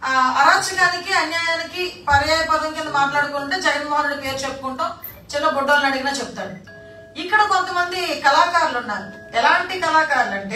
ఆ, అరాచకానికి అన్యాయానికి పర్యాయ పదం కింద మాట్లాడుకుంటే జగన్మోహన్ రెడ్డి పేరు చెప్పుకుంటాం చిన్న బుడ్డోళ్ళని అడిగినా చెప్తాడు ఇక్కడ కొంతమంది కళాకారులు ఉన్నారు ఎలాంటి కళాకారులు అంటే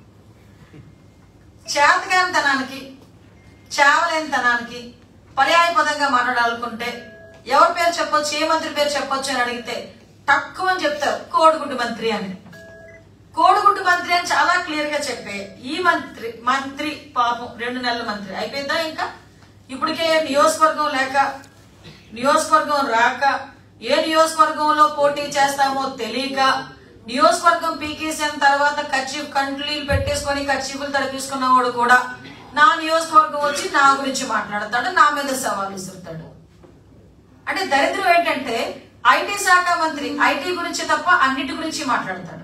చేతకానితనానికి చేవలేనితనానికి పర్యాయ పదంగా మాట్లాడాలనుకుంటే ఎవరి పేరు చెప్పొచ్చు ఏ మంత్రి పేరు చెప్పొచ్చు అని అడిగితే తక్కువ అని చెప్తారు కోడిగుడ్డు మంత్రి అని కోడిగుడ్డు మంత్రి అని చాలా క్లియర్ గా చెప్పే ఈ మంత్రి మంత్రి పాపం రెండు నెలల మంత్రి అయిపోయిందా ఇంకా ఇప్పటికే నియోజకవర్గం లేక నియోజకవర్గం రాక ఏ నియోజకవర్గంలో పోటీ చేస్తామో తెలియక నియోజకవర్గం పీకేసిన తర్వాత కర్చీఫ్ కంట్లీలు పెట్టేసుకొని కర్చీఫ్లు తడిపించుకున్నవాడు కూడా నా నియోజకవర్గం వచ్చి నా గురించి మాట్లాడతాడు నా మీద సవాల్ విసురుతాడు అంటే దరిద్రం ఏంటంటే ఐటీ శాఖ మంత్రి ఐటీ గురించి తప్ప అన్నిటి గురించి మాట్లాడతాడు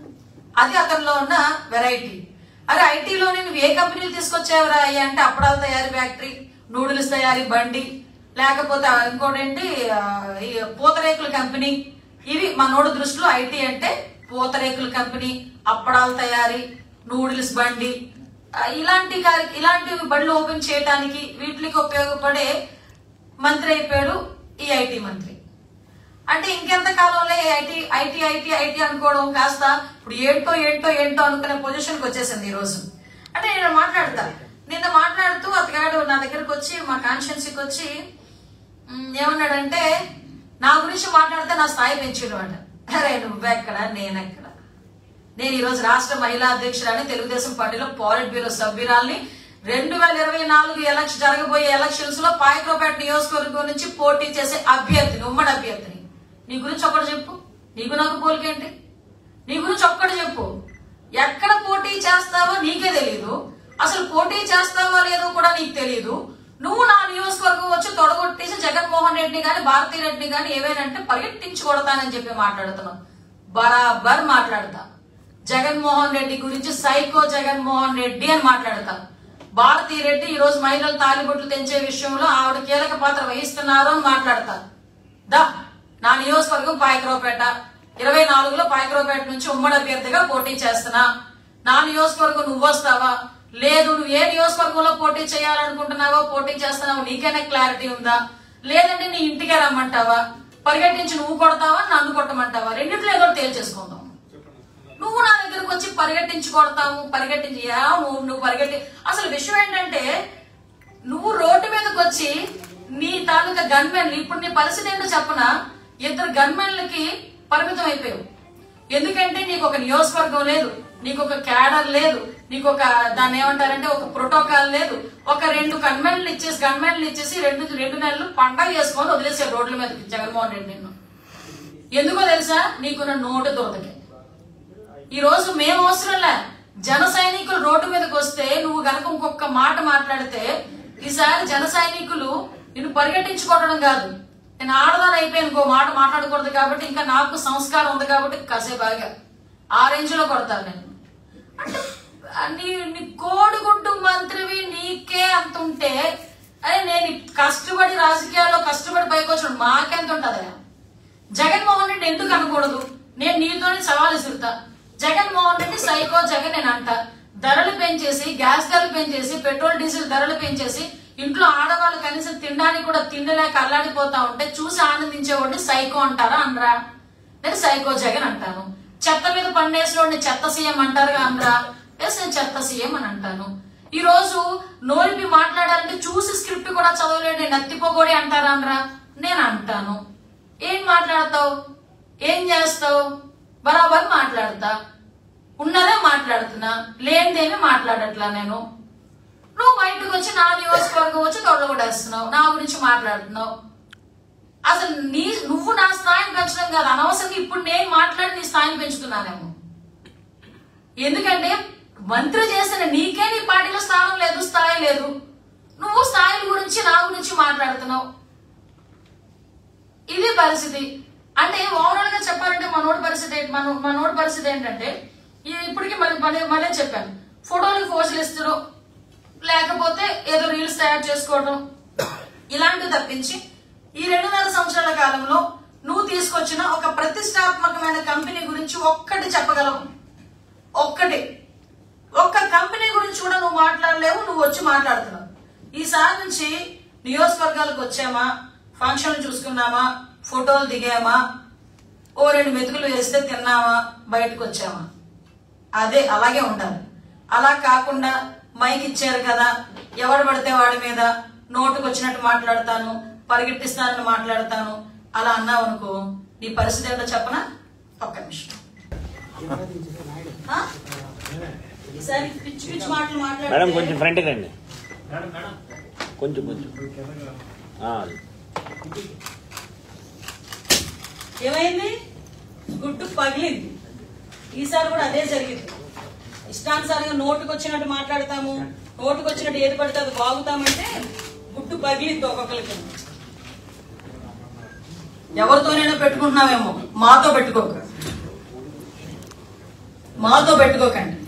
అది అతనిలో ఉన్న వెరైటీ అరే ఐటీలోనే నువ్వు ఏ కంపెనీలు తీసుకొచ్చావురా అయ్యా అంటే అప్పడాల తయారీ ఫ్యాక్టరీ నూడిల్స్ తయారీ బండి లేకపోతే ఇంకోటి ఏంటి ఆ, ఈ పూతరేకుల కంపెనీ ఇవి మనోడు దృష్టిలో ఐటీ అంటే పూతరేకుల కంపెనీ అప్పడాల తయారీ నూడిల్స్ బండి ఆ, ఇలాంటి కార్య- ఇలాంటి బండ్లు ఓపెన్ చేయడానికి వీటికి ఉపయోగపడే మంత్రి అయిపోయాడు ఈ ఐటీ మంత్రి అంటే ఇంకెంత కాలంలో ఐటీ ఐటీ ఐటీ ఐటీ అనుకోవడం కాస్త ఇప్పుడు ఏంటో ఏంటో ఏంటో అనుకునే పొజిషన్కి వచ్చేసింది ఈ రోజు అంటే నేను మాట్లాడతా నిన్న మాట్లాడుతూ అతగాడు నా దగ్గరకు వచ్చి మా కాన్షియన్సీకి వచ్చి "ఉమ్, ఏమన్నాడంటే నా గురించి మాట్లాడితే నా స్థాయి పెంచాడు అంట అరే నువ్వెక్కడ నేనెక్కడ నేను ఈ రోజు రాష్ట్ర మహిళా అధ్యక్షురాలని తెలుగుదేశం పార్టీలో పాలిట్ బ్యూరో సభ్యురాల్ని రెండు వేల ఇరవై నాలుగు ఎలక్షన్ జరగబోయే ఎలక్షన్స్ లో పాయక్రోపేట నియోజకవర్గం నుంచి పోటీ చేసే అభ్యర్థిని ఉమ్మడి అభ్యర్థిని నీ గురించి ఒక్కటి చెప్పు నీకు నాకు పోలికేంటి నీ గురించి ఒక్కటి చెప్పు ఎక్కడ పోటీ చేస్తావో నీకే తెలియదు అసలు పోటీ చేస్తావో లేదో కూడా నీకు తెలియదు నువ్వు నా నియోజకవర్గం వచ్చి తొడగొట్టేసి జగన్మోహన్ రెడ్డిని కానీ భారతీ రెడ్డిని కానీ ఏవైనా అంటే పరిగెట్టించి కొడతానని చెప్పి మాట్లాడుతున్నావు బరాబర్ మాట్లాడతా జగన్మోహన్ రెడ్డి గురించి సైకో జగన్మోహన్ రెడ్డి అని మాట్లాడతా భారతీ రెడ్డి ఈ రోజు మహిళలు తాలిబొట్లు తెంచే విషయంలో ఆవిడ కీలక పాత్ర వహిస్తున్నారు అని మాట్లాడతా దా నా నియోజకవర్గం పాయకరావుపేట ఇరవై నాలుగులో పాయకరావుపేట నుంచి ఉమ్మడి అభ్యర్థిగా పోటీ చేస్తున్నా నా నియోజకవర్గం నువ్వు వస్తావా లేదు నువ్వు ఏ నియోజకవర్గంలో పోటీ చేయాలనుకుంటున్నావో పోటీ చేస్తున్నావో నీకైనా క్లారిటీ ఉందా లేదంటే నీ ఇంటికే రమ్మంటావా పరిగెట్టించి నువ్వు కొడతావా నన్ను కొట్టమంటావా రెండిట్లో ఏదో ఒకటి తేల్చేసుకుందాం నువ్వు నా దగ్గరకు వచ్చి పరిగెట్టించి కొడతాము పరిగెట్టించి యా నువ్వు నువ్వు పరిగెట్టి అసలు విషయం ఏంటంటే నువ్వు రోడ్డు మీదకి వచ్చి నీ తాలూకా గన్మెన్లు ఇప్పుడు నీ పరిస్థితి ఏంటో చెప్పనా ఇద్దరు గన్మెన్లకి పరిమితం అయిపోయావు ఎందుకంటే నీకు ఒక నియోజకవర్గం లేదు నీకు ఒక క్యాడర్ లేదు నీకు ఒక దాన్ని ఏమంటారంటే ఒక ప్రోటోకాల్ లేదు ఒక రెండు గన్మెన్లు ఇచ్చేసి గన్మెన్లు ఇచ్చేసి రెండు రెండు నెలలు పండగ చేసుకొని వదిలేసారు రోడ్ల మీదకి జగన్మోహన్ రెడ్డి నిన్ను ఎందుకో తెలుసా నీకున్న నోటు దురదకి ఈ రోజు మేము అవసరంలే జన సైనికులు రోడ్డు మీదకి వస్తే నువ్వు గనక ఇంకొక మాట మాట్లాడితే ఈసారి జన సైనికులు నిన్ను పరిగెట్టించుకోవడం కాదు నేను ఆడదాని అయిపోయి ఇంకో మాట మాట్లాడకూడదు కాబట్టి ఇంకా నాకు సంస్కారం ఉంది కాబట్టి కాసేపు ఆగా ఆ రేంజ్ లో కొడతాను నేను అంటే ఆ నీ నీ కోడిగుడ్డు మంత్రివి నీకే అంత ఉంటే అరే నేను కష్టపడి రాజకీయాల్లో కష్టపడి పైకి వచ్చిన మాకెంత ఉంటదా జగన్మోహన్ రెడ్డి ఎందుకు అనకూడదు నేను నీతోనే సవాల్ ఇసురుతా జగన్మోహన్ రెడ్డి సైకో జగన్ నేను అంట ధరలు పెంచేసి గ్యాస్ ధరలు పెంచేసి పెట్రోల్ డీజిల్ ధరలు పెంచేసి ఇంట్లో ఆడవాళ్ళు కనీసం తినడానికి కూడా తిండలేక అల్లాడిపోతా ఉంటే చూసి ఆనందించేవాడిని సైకో అంటారా అనరా నేను సైకో జగన్ అంటాను చెత్త మీద పండేసినోడిని చెత్త సీఎం అంటారుగా అనరా ఎస్ నేను చెత్త సీఎం అని అంటాను ఈ రోజు నోలిపి మాట్లాడాలంటే చూసి స్క్రిప్ట్ కూడా చదవలేడు నత్తిపోగొడి అంటారా అనరా నేను అంటాను ఏం మాట్లాడతావు ఏం చేస్తావు బరాబర్ మాట్లాడతా ఉన్నదే మాట్లాడుతున్నా లేనిదేమీ మాట్లాడట్లా నేను నువ్వు బయటకు వచ్చి నా నియోజకవర్గం వచ్చి తొడగొడేస్తున్నావు నా గురించి మాట్లాడుతున్నావు అసలు నీ నువ్వు నా స్థాయిని పెంచడం కాదు అనవసరంగా ఇప్పుడు నేను మాట్లాడి నీ స్థాయిని పెంచుతున్నానేమో ఎందుకంటే మంత్రి చేసిన నీకే నీ పార్టీలో స్థానం లేదు స్థాయి లేదు నువ్వు స్థాయిల గురించి నా గురించి మాట్లాడుతున్నావు ఇది పరిస్థితి అంటే ఓవరాల్ గా చెప్పాలంటే మనోడి పరిస్థితి ఏంటి- మన మనోడి పరిస్థితి ఏంటంటే ఈ- ఇప్పటికీ మళ్ళీ మళ్ళీ మళ్ళీ చెప్పాను ఫోటోలకు పోస్టులు ఇస్తడం లేకపోతే ఏదో రీల్స్ తయారు చేసుకోవడం ఇలాంటివి తప్పించి ఈ రెండున్నర సంవత్సరాల కాలంలో నువ్వు తీసుకొచ్చిన ఒక ప్రతిష్టాత్మకమైన కంపెనీ గురించి ఒక్కటి చెప్పగలవు ఒక్కటి ఒక్క కంపెనీ గురించి కూడా నువ్వు మాట్లాడలేవు నువ్వు వచ్చి మాట్లాడుతున్నావు ఈసారి నుంచి నియోజకవర్గాలకు వచ్చామా ఫంక్షన్లు చూసుకున్నామా ఫోటోలు దిగామా ఓ రెండు మెతుకులు వేస్తే తిన్నామా బయటకు వచ్చామా అదే అలాగే ఉండాలి అలా కాకుండా మైక్ ఇచ్చారు కదా ఎవడు పడితే వాడి మీద నోటుకు వచ్చినట్టు మాట్లాడతాను పరిగెట్టిస్తానని మాట్లాడతాను అలా అన్నావు అనుకో నీ పరిస్థితి ఏంటో చెప్పనా ఒక్క నిమిషం ఆ? ఈసారి పిచ్చి పిచ్చి మాటలు మేడం కొంచెం మాట్లాడితే ఫ్రంట్ రండి కొంచెం కొంచెం ఆ, అది. ఏమైంది గుడ్డు పగిలింది ఈసారి కూడా అదే జరిగింది ఇష్టానుసారంగా నోటుకు వచ్చినట్టు మాట్లాడతాము నోటుకు వచ్చినట్టు ఏది పడితే అది బాగుతామంటే గుడ్డు పగిలింది ఒక్కొక్కరికి ఎవరితోనైనా పెట్టుకుంటున్నామేమో మాతో పెట్టుకోక మాతో పెట్టుకోకండి